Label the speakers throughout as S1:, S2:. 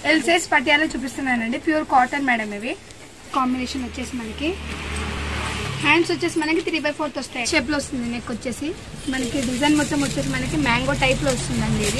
S1: L size పటియాలో చూపిస్తున్నానండి pure cotton madam ఇవి కాంబినేషన్ వచ్చేసి మనకి హ్యాండ్స్ వచ్చేసి మనకి త్రీ బై ఫోర్త్ వస్తాయి షేప్ లో వస్తుంది నెక్ వచ్చేసి మనకి డిజైన్ మొత్తం వచ్చేసి మనకి మ్యాంగో టైప్ లో వస్తుందండి ఇది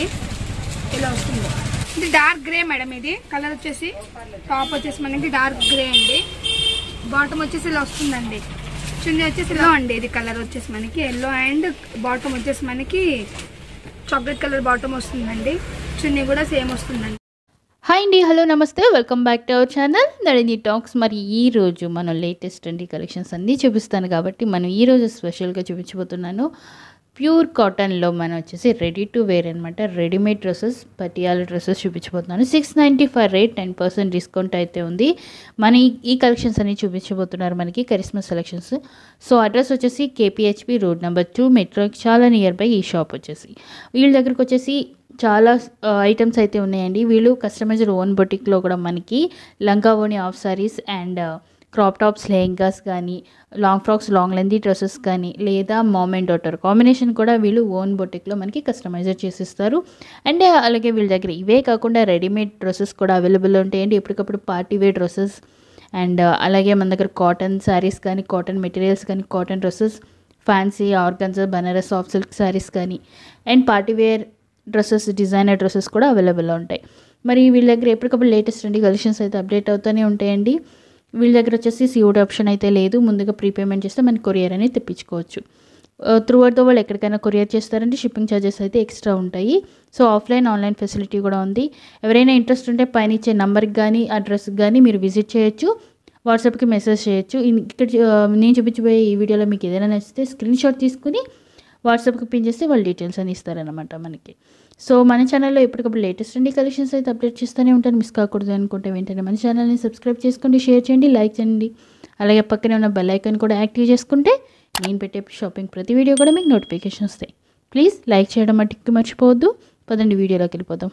S1: ఇలా వస్తుంది ఇది డార్క్ గ్రే మేడం ఇది కలర్ వచ్చేసి టాప్ వచ్చేసి మనకి డార్క్ గ్రే అండి బాటమ్ వచ్చేసి ఇలా వస్తుందండి చున్నీ వచ్చేసి ఇలా అండి ఇది కలర్ వచ్చేసి మనకి ఎల్లో అండ్ బాటమ్ వచ్చేసి మనకి చాక్లెట్ కలర్ బాటమ్ వస్తుందండి చున్నీ కూడా సేమ్ వస్తుందండి
S2: హాయ్ అండి హలో నమస్తే welcome back to our channel నడిని టాక్స్ మరి ఈ రోజు మనం లేటెస్ట్ అండి కలెక్షన్స్ అన్నీ చూపిస్తాను కాబట్టి మనం ఈ రోజు స్పెషల్గా చూపించబోతున్నాను ప్యూర్ కాటన్లో మనం వచ్చేసి రెడీ టు వేర్ అనమాట రెడీమేడ్ డ్రెస్సెస్ పటియాల డ్రెస్సెస్ చూపించబోతున్నాను six ninety five rate ten percent discount అయితే ఉంది మన ఈ- ఈ కలెక్షన్స్ అన్ని చూపించబోతున్నారు మనకి కరిస్మా సెలెక్షన్స్ సో అడ్రస్ వచ్చేసి KPHB road number two metro చాలా నియర్ బై ఈ షాప్ వచ్చేసి వీళ్ళ దగ్గరకు వచ్చేసి చాలా ఐటమ్స్ అయితే ఉన్నాయండి వీళ్ళు కస్టమైజ్డ్ ఓన్ బొటిక్లో కూడా మనకి లంగా ఓని half saris and crop tops lehengas కానీ long frocks long lengthy dresses కానీ లేదా మామ్ అండ్ డాటర్ కాంబినేషన్ కూడా వీళ్ళు ఓన్ బొటిక్లో మనకి కస్టమైజర్ చేసిస్తారు అండ్ అలాగే వీళ్ళ దగ్గర ఇవే కాకుండా రెడీమేడ్ డ్రెస్సెస్ కూడా అవైలబుల్ ఉంటాయండి ఎప్పటికప్పుడు పార్టీ వేర్ డ్రెస్సెస్ అండ్ అలాగే మన దగ్గర కాటన్ శారీస్ కానీ కాటన్ మెటీరియల్స్ కానీ cotton dresses fancy organzas Banaras soft silk saris కానీ and party wear dresses designer dresses కూడా అవైలబుల్లో ఉంటాయి మరి వీళ్ళ దగ్గర ఎప్పటికప్పుడు లేటెస్ట్ అండి కలెక్షన్స్ అయితే అప్డేట్ అవుతూనే ఉంటాయండి వీళ్ళ దగ్గర వచ్చేసి సిఓడి ఆప్షన్ అయితే లేదు ముందుగా ప్రీపేమెంట్ చేస్తే మనకి కొరియర్ అనేది తెప్పించుకోవచ్చు త్రూ అవుట్ ద వరల్డ్ ఎక్కడికైనా కొరియర్ చేస్తారంటే షిప్పింగ్ ఛార్జెస్ అయితే ఎక్స్ట్రా ఉంటాయి సో ఆఫ్లైన్ ఆన్లైన్ ఫెసిలిటీ కూడా ఉంది ఎవరైనా ఇంట్రెస్ట్ ఉంటే పైన ఇచ్చే నెంబర్కి కానీ అడ్రస్కి కానీ మీరు విజిట్ చేయొచ్చు వాట్సాప్కి మెసేజ్ చేయొచ్చు ఇన్- ఇక్కడ ఆ, నేను చూపించబోయే ఈ వీడియోలో మీకు ఏదైనా నచ్చితే స్క్రీన్ షాట్ తీసుకుని వాట్సాప్కి పిన్ చేస్తే వాళ్ళు డీటెయిల్స్ అని ఇస్తారనమాట మనకి సో మన ఛానల్లో ఎప్పటికప్పుడు లేటెస్ట్ అండి కలెక్షన్స్ అయితే అప్డేట్ చేస్తూనే ఉంటాను మిస్ కాకూడదు అనుకుంటే వెంటనే మన ఛానల్ని సబ్స్క్రైబ్ చేసుకోండి షేర్ చేయండి లైక్ చేయండి అలాగే పక్కనే ఉన్న బెల్ ఐకాన్ కూడా యాక్టివ్ చేసుకుంటే నేను పెట్టే షాపింగ్ ప్రతి వీడియో కూడా మీకు నోటిఫికేషన్ వస్తాయి ప్లీజ్ లైక్ చేయడం మట్టుకు మర్చిపోవద్దు పదండి వీడియోలోకి వెళ్ళిపోదాం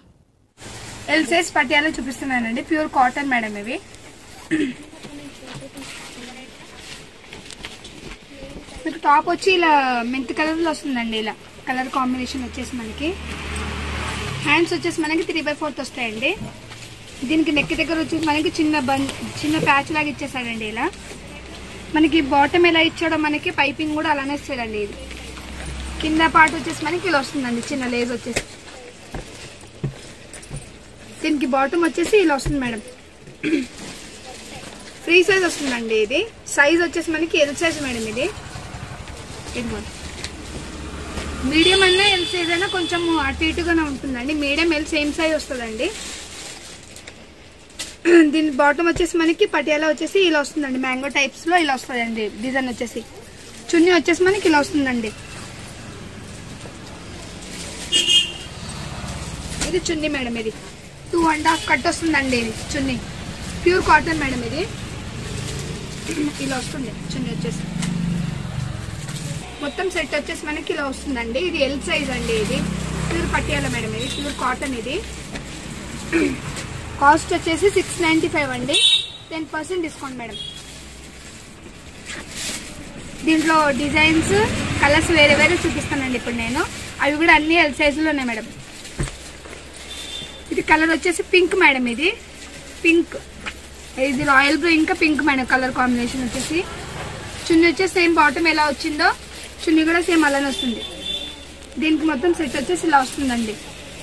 S1: ఎల్ సైజ్ పటియాలో చూపిస్తున్నానండి ప్యూర్ కాటన్ మేడం ఇవి మీకు టాప్ వచ్చి ఇలా మెంత్ కలర్ లో వస్తుందండి ఇలా కలర్ కాంబినేషన్ వచ్చేసి మనకి హ్యాండ్స్ వచ్చేసి మనకి త్రీ బై ఫోర్త్ వస్తాయండి దీనికి నెక్ దగ్గర వచ్చేసి మనకి చిన్న బన్ చిన్న ప్యాచ్ లాగా ఇచ్చేసాడండి ఇలా మనకి బాటమ్ ఎలా ఇచ్చాడో మనకి పైపింగ్ కూడా అలానే ఇస్తాడండి ఇది కింద పార్ట్ వచ్చేసి మనకి ఇలా వస్తుందండి చిన్న లేజ్ వచ్చేసి దీనికి బాటమ్ వచ్చేసి ఇలా వస్తుంది మేడం ఫ్రీ సైజ్ వస్తుందండి ఇది సైజ్ వచ్చేసి మనకి ఎల్ సైజ్ మేడం ఇది ఇదిగోండి మీడియం అన్నా ఎల్ సైజ్ అయినా కొంచెం అటు ఇటుగానే ఉంటుందండి మీడియం ఎల్ సేమ్ సైజ్ వస్తుందండి దీని బాటమ్ వచ్చేసి మనకి పటియాలా వచ్చేసి ఇలా వస్తుందండి మ్యాంగో టైప్స్ లో ఇలా వస్తుందండి డిజైన్ వచ్చేసి చున్నీ వచ్చేసి మనకి ఇలా వస్తుందండి ఇది చున్నీ మేడం ఇది టూ అండ్ హాఫ్ కట్ వస్తుందండి ఇది చున్నీ ప్యూర్ కాటన్ మేడం ఇది ఇలా వస్తుంది చున్నీ వచ్చేసి మొత్తం సెట్ వచ్చేసి మనకి ఇలా వస్తుందండి ఇది ఎల్ సైజ్ అండి ఇది ప్యూర్ పట్టియాల మేడం ఇది ప్యూర్ కాటన్ ఇది కాస్ట్ వచ్చేసి సిక్స్ నైంటీ ఫైవ్ అండి టెన్ పర్సెంట్ డిస్కౌంట్ మేడం దీంట్లో డిజైన్స్ కలర్స్ వేరే వేరే చూపిస్తానండి ఇప్పుడు నేను అవి కూడా అన్ని ఎల్ సైజులో ఉన్నాయి మేడం ఇది కలర్ వచ్చేసి పింక్ మేడం ఇది పింక్ ఇది రాయల్ బ్లూ ఇంకా పింక్ మేడం కలర్ కాంబినేషన్ వచ్చేసి చున్నీ వచ్చేసి సేమ్ బాటమ్ ఎలా వచ్చిందో చున్నీ కూడా సేమ్ అలానే వస్తుంది దీనికి మొత్తం సెట్ వచ్చేసి ఇలా వస్తుందండి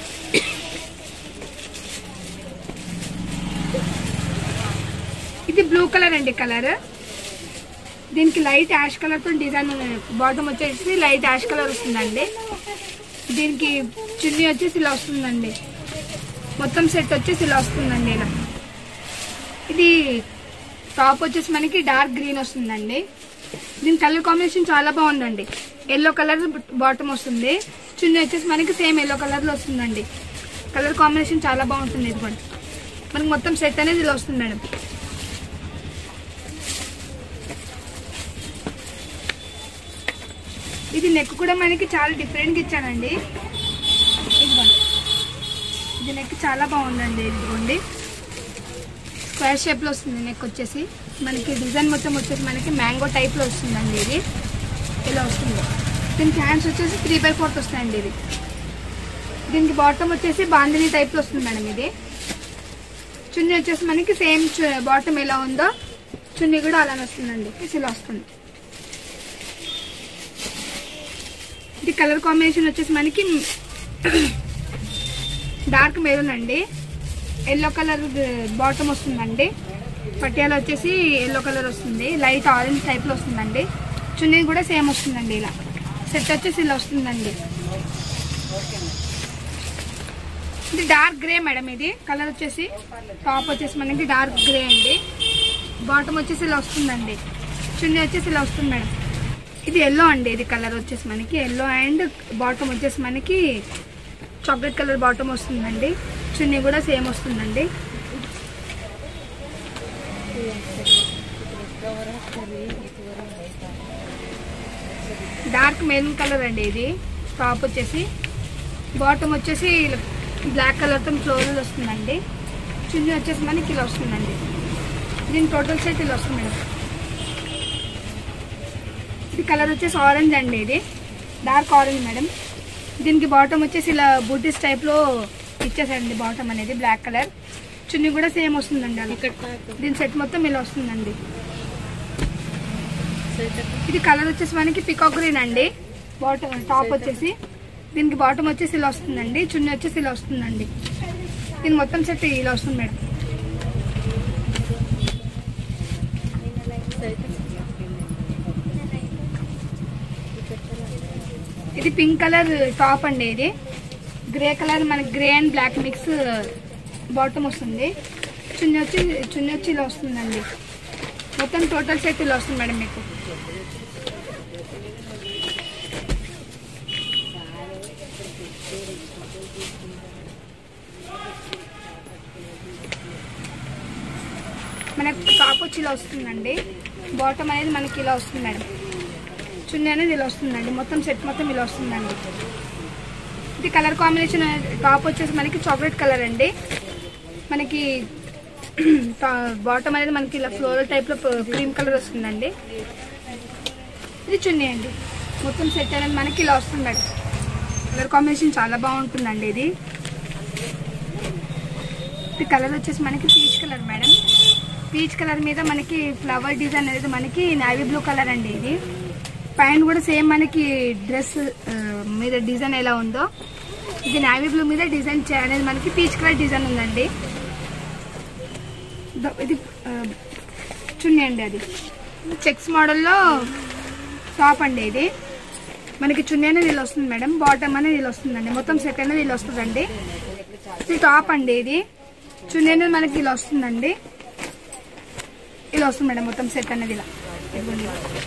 S1: ఇది బ్లూ కలర్ అండి కలర్ దీనికి లైట్ యాష్ కలర్ తో డిజైన్ బాటమ్ వచ్చేసి లైట్ యాష్ కలర్ వస్తుందండి దీనికి చున్నీ వచ్చేసి ఇలా వస్తుందండి మొత్తం సెట్ వచ్చేసి ఇలా వస్తుందండి ఇలా ఇది టాప్ వచ్చేసి మనకి డార్క్ గ్రీన్ వస్తుందండి దీని కలర్ కాంబినేషన్ చాలా బాగుందండి ఎల్లో కలర్ బాటమ్ వస్తుంది చున్నీ వచ్చేసి మనకి సేమ్ ఎల్లో కలర్ లో వస్తుందండి కలర్ కాంబినేషన్ చాలా బాగుంటుంది ఇది కూడా మనకి మొత్తం సెట్ అనేది ఇలా వస్తుంది మేడం ఇది నెక్ కూడా మనకి చాలా డిఫరెంట్ గా ఇచ్చానండి ఇదిగోండి ఇది నెక్ చాలా బాగుందండి ఇదిగోండి స్క్వేర్ షేప్ లో వస్తుంది నెక్ వచ్చేసి మనకి డిజైన్ మొత్తం వచ్చేసి మనకి మ్యాంగో టైప్ లో వస్తుందండి ఇది ఇలా వస్తుంది దీనికి హ్యాండ్స్ వచ్చేసి త్రీ బై ఫోర్త్ వస్తాయండి ఇది దీనికి బాటమ్ వచ్చేసి బాందిని టైప్ లో వస్తుంది మేడం ఇది చున్నీ వచ్చేసి మనకి సేమ్ బాటమ్ ఎలా ఉందో చున్నీ కూడా అలానే వస్తుందండి ఇలా వస్తుంది ఇది కలర్ కాంబినేషన్ వచ్చేసి మనకి డార్క్ మెరూన్ అండి ఎల్లో కలర్ బాటమ్ వస్తుందండి పటియాల వచ్చేసి ఎల్లో కలర్ వస్తుంది లైట్ ఆరెంజ్ టైప్లో వస్తుందండి చున్నీ కూడా సేమ్ వస్తుందండి ఇలా సెట్ వచ్చేసి ఇలా వస్తుందండి ఇది డార్క్ గ్రే మేడం ఇది కలర్ వచ్చేసి టాప్ వచ్చేసి మనకి డార్క్ గ్రే అండి బాటమ్ వచ్చేసి ఇలా వస్తుందండి చున్నీ వచ్చేసి ఇలా వస్తుంది మేడం ఇది ఎల్లో అండి ఇది కలర్ వచ్చేసి మనకి ఎల్లో అండ్ బాటమ్ వచ్చేసి మనకి చాక్లెట్ కలర్ బాటమ్ వస్తుందండి చున్నీ కూడా సేమ్ వస్తుందండి డార్క్ మెరూన్ కలర్ అండి ఇది టాప్ వచ్చేసి బాటమ్ వచ్చేసి బ్లాక్ కలర్తో ఫ్లోరల్ వస్తుందండి చున్నీ వచ్చేసి మనకి ఇలా వస్తుందండి దీని టోటల్ సెట్ ఇలా వస్తుంది మేడం ఇది కలర్ వచ్చేసి ఆరెంజ్ అండి ఇది డార్క్ ఆరెంజ్ మేడం దీనికి బాటమ్ వచ్చేసి ఇలా బూటీస్ టైప్లో ఇచ్చేసండి బాటమ్ అనేది బ్లాక్ కలర్ చున్నీ కూడా సేమ్ వస్తుందండి అలా దీని సెట్ మొత్తం ఇలా వస్తుందండి ఇది కలర్ వచ్చేసి మనకి పికాక్ గ్రీన్ అండి బాటమ్ టాప్ వచ్చేసి దీనికి బాటమ్ వచ్చేసి ఇలా వస్తుందండి చున్నీ వచ్చేసి ఇలా వస్తుందండి దీని మొత్తం సెట్ ఇలా వస్తుంది మేడం ఇది పింక్ కలర్ టాప్ అండి ఇది గ్రే కలర్ మనకి grey and black mix bottom వస్తుంది చున్నీ వచ్చి చున్నీ వచ్చి ఇలా వస్తుందండి మొత్తం టోటల్ సెట్ ఇలా వస్తుంది మేడం మీకు మనకు టాప్ వచ్చి ఇలా వస్తుందండి బాటమ్ అనేది మనకి ఇలా వస్తుంది మేడం చున్నీ అనేది ఇలా వస్తుందండి మొత్తం సెట్ మొత్తం ఇలా వస్తుందండి ఇది కలర్ కాంబినేషన్ టాప్ వచ్చేసి మనకి చాక్లెట్ కలర్ అండి మనకి బాటమ్ అనేది మనకి ఇలా ఫ్లోరల్ టైప్లో క్రీమ్ కలర్ వస్తుందండి ఇది చున్నీ అండి మొత్తం సెట్ అనేది మనకి ఇలా వస్తుంది మేడం కలర్ కాంబినేషన్ చాలా బాగుంటుందండి ఇది ఇది కలర్ వచ్చేసి మనకి peach colour madam peach colour మీద మనకి ఫ్లవర్ డిజైన్ అనేది మనకి నావీ బ్లూ కలర్ అండి ఇది పైన కూడా సేమ్ మనకి డ్రెస్ మీద డిజైన్ ఎలా ఉందో ఇది నావీ బ్లూ మీద డిజైన్ చే- అనేది మనకి పీచ్ కలర్ డిజైన్ ఉందండి ద- ఇది ఆ, చున్నీ అండి అది చెక్స్ మోడల్లో టాప్ అండి ఇది మనకి చున్నీ అనేది ఇలా వస్తుంది మేడం బాటమ్ అనేది ఇలా వస్తుందండి మొత్తం సెట్ అనేది ఇలా వస్తుందండి ఇది టాప్ అండి ఇది చున్నీ అనేది మనకి ఇలా వస్తుందండి ఇలా వస్తుంది మేడం మొత్తం సెట్ అనేది ఇలా ఇదిగోండి.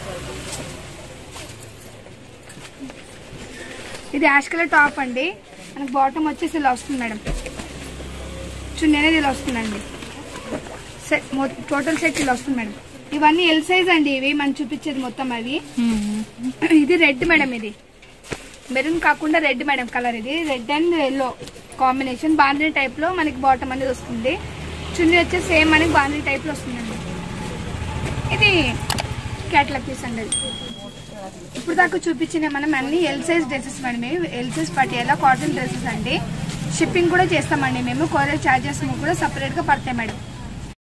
S1: ఇది యాష్ కలర్ టాప్ అండి మనకి బాటమ్ వచ్చేసి ఇలా వస్తుంది మేడం చున్నీ అనేది ఇలా వస్తుందండి సెట్ టోటల్ సెట్ ఇలా వస్తుంది మేడం ఇవన్నీ ఎల్ సైజ్ అండి ఇవి మనం చూపించేది మొత్తం అవి ఇది రెడ్ మేడం ఇది మెరూన్ కాకుండా రెడ్ మేడం కలర్ ఇది రెడ్ అండ్ ఎల్లో కాంబినేషన్ బాండ్రీ టైప్ లో మనకి బాటమ్ అనేది వస్తుంది చున్నీ వచ్చేసి సేమ్ మనకి బాండ్రీ టైప్ లో వస్తుందండి ఇది క్యాట్లాగ్ పీస్ అండి అది. ఇప్పుడు దాకా చూపించిన మనం అన్ని ఎల్ సైజ్ డ్రెస్సెస్ మేడం ఇవి L size Patiala cotton dresses అండి షిప్పింగ్ కూడా చేస్తామండి మేము కొరియర్ ఛార్జెస్ కూడా సపరేట్ గా పడతాయి మేడం